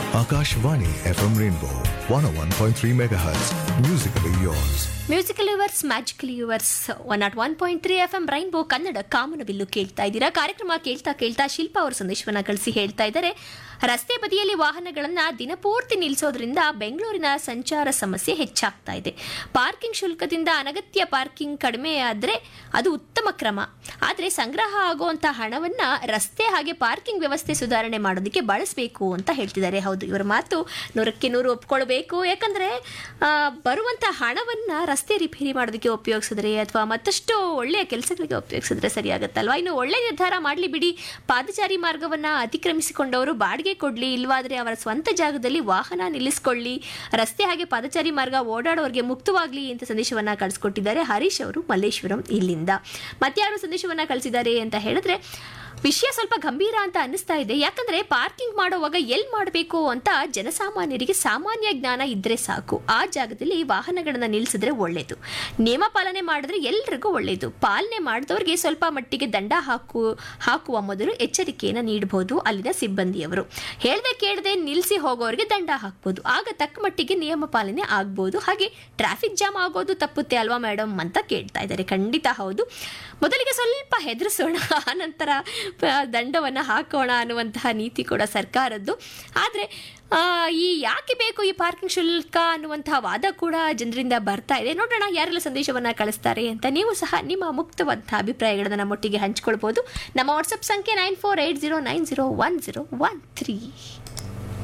Akashvani FM Rainbow 101.3 MHz. Musically yours. Musical yours magical yours one naught one point three F M rainbow Kannada ಕಾಮನಬಿಲ್ಲು ಕೇಳ್ತಾ ಇದ್ದೀರಾ ಕಾರ್ಯಕ್ರಮ ಕೇಳ್ತಾ ಕೇಳ್ತಾ ಶಿಲ್ಪ ಅವರು ಸಂದೇಶವನ್ನ ಕಳಿಸಿ ಹೇಳ್ತಾ ಇದ್ದಾರೆ ರಸ್ತೆ ಬದಿಯಲ್ಲಿ ವಾಹನಗಳನ್ನ ದಿನಪೂರ್ತಿ ನಿಲ್ಲಿಸೋದ್ರಿಂದ ಬೆಂಗಳೂರಿನ ಸಂಚಾರ ಸಮಸ್ಯೆ ಹೆಚ್ಚಾಗ್ತಾ ಇದೆ ಪಾರ್ಕಿಂಗ್ ಶುಲ್ಕದಿಂದ ಅನಗತ್ಯ ಪಾರ್ಕಿಂಗ್ ಕಡಿಮೆ ಆದರೆ ಅದು ಉತ್ತಮ ಕ್ರಮ ಆದರೆ ಸಂಗ್ರಹ ಆಗುವಂತ ಹಣವನ್ನ ರಸ್ತೆ ಹಾಗೆ ಪಾರ್ಕಿಂಗ್ ವ್ಯವಸ್ಥೆ ಸುಧಾರಣೆ ಮಾಡೋದಕ್ಕೆ ಬಳಸಬೇಕು ಅಂತ ಹೇಳ್ತಿದ್ದಾರೆ ಹೌದು ಇವರ ಮಾತು ನೂರಕ್ಕೆ ನೂರು ಒಪ್ಕೊಳ್ಬೇಕು ಯಾಕಂದ್ರೆ ಆ, ಬರುವಂತ ಹಣವನ್ನ ರಸ್ತೆ ರಿಪೇರಿ ಮಾಡೋದಕ್ಕೆ ಉಪಯೋಗಿಸಿದ್ರೆ ಅಥವಾ ಮತ್ತಷ್ಟು ಒಳ್ಳೆಯ ಕೆಲಸಗಳಿಗೆ ಉಪಯೋಗಿಸಿದ್ರೆ ಸರಿಯಾಗತ್ತಲ್ವಾ ಇನ್ನು ಒಳ್ಳೆ ನಿರ್ಧಾರ ಮಾಡಲಿ ಬಿಡಿ ಪಾದಚಾರಿ ಮಾರ್ಗವನ್ನ ಅತಿಕ್ರಮಿಸಿಕೊಂಡವರು ಬಾಡಿಗೆ ಕೊಡ್ಲಿ ಇಲ್ವಾದ್ರೆ ಅವರ ಸ್ವಂತ ಜಾಗದಲ್ಲಿ ವಾಹನ ನಿಲ್ಲಿಸ್ಕೊಳ್ಳಿ ರಸ್ತೆ ಹಾಗೆ ಪಾದಚಾರಿ ಮಾರ್ಗ ಓಡಾಡೋರಿಗೆ ಮುಕ್ತವಾಗ್ಲಿ ಅಂತ ಸಂದೇಶವನ್ನ ಕಳಿಸ್ಕೊಟ್ಟಿದ್ದಾರೆ ಹರೀಶ್ ಅವರು ಮಲ್ಲೇಶ್ವರಂ ಇಲ್ಲಿಂದ ಮತ್ಯಾರು ಸಂದೇಶವನ್ನ ಕಳಿಸಿದ್ದಾರೆ ಅಂತ ಹೇಳಿದ್ರೆ ವಿಷಯ ಸ್ವಲ್ಪ ಗಂಭೀರ ಅಂತ ಅನ್ನಿಸ್ತಾ ಇದೆ ಯಾಕಂದ್ರೆ ಪಾರ್ಕಿಂಗ್ ಮಾಡುವಾಗ ಎಲ್ಲಿ ಮಾಡಬೇಕು ಅಂತ ಜನಸಾಮಾನ್ಯರಿಗೆ ಸಾಮಾನ್ಯ ಜ್ಞಾನ ಇದ್ರೆ ಸಾಕು ಆ ಜಾಗದಲ್ಲಿ ವಾಹನಗಳನ್ನ ನಿಲ್ಲಿಸಿದ್ರೆ ಒಳ್ಳೇದು ನಿಯಮ ಪಾಲನೆ ಮಾಡಿದ್ರೆ ಎಲ್ರಿಗೂ ಒಳ್ಳೇದು ಪಾಲನೆ ಮಾಡಿದವ್ರಿಗೆ ಸ್ವಲ್ಪ ಮಟ್ಟಿಗೆ ದಂಡ ಹಾಕು ಹಾಕುವ ಮೊದಲು ಎಚ್ಚರಿಕೆಯನ್ನು ನೀಡಬಹುದು ಅಲ್ಲಿನ ಸಿಬ್ಬಂದಿಯವರು ಹೇಳ್ದೆ ಕೇಳದೆ ನಿಲ್ಲಿಸಿ ಹೋಗೋರಿಗೆ ದಂಡ ಹಾಕ್ಬೋದು ಆಗ ತಕ್ಕ ಮಟ್ಟಿಗೆ ನಿಯಮ ಪಾಲನೆ ಆಗ್ಬೋದು ಹಾಗೆ ಟ್ರಾಫಿಕ್ ಜಾಮ್ ಆಗೋದು ತಪ್ಪುತ್ತೆ ಅಲ್ವಾ ಮೇಡಮ್ ಅಂತ ಕೇಳ್ತಾ ಇದ್ದಾರೆ ಖಂಡಿತ ಹೌದು ಮೊದಲಿಗೆ ಸ್ವಲ್ಪ ಹೆದರಿಸೋಣ ಆನಂತರ ಆ, ದಂಡವನ್ನು ಹಾಕೋಣ ಅನ್ನುವಂತಹ ನೀತಿ ಕೂಡ ಸರ್ಕಾರದ್ದು ಆದರೆ ಈ ಯಾಕೆ ಬೇಕು ಈ ಪಾರ್ಕಿಂಗ್ ಶುಲ್ಕ ಅನ್ನುವಂತಹ ವಾದ ಕೂಡ ಜನರಿಂದ ಬರ್ತಾ ಇದೆ ನೋಡೋಣ ಯಾರೆಲ್ಲ ಸಂದೇಶವನ್ನ ಕಳಿಸ್ತಾರೆ ಅಂತ ನೀವು ಸಹ ನಿಮ್ಮ ಮುಕ್ತವಾದಂತಹ ಅಭಿಪ್ರಾಯಗಳನ್ನ ನಮ್ಮೊಟ್ಟಿಗೆ ಹಂಚ್ಕೊಳ್ಬೋದು ನಮ್ಮ ವಾಟ್ಸಪ್ ಸಂಖ್ಯೆ nine four eight zero nine zero one zero one three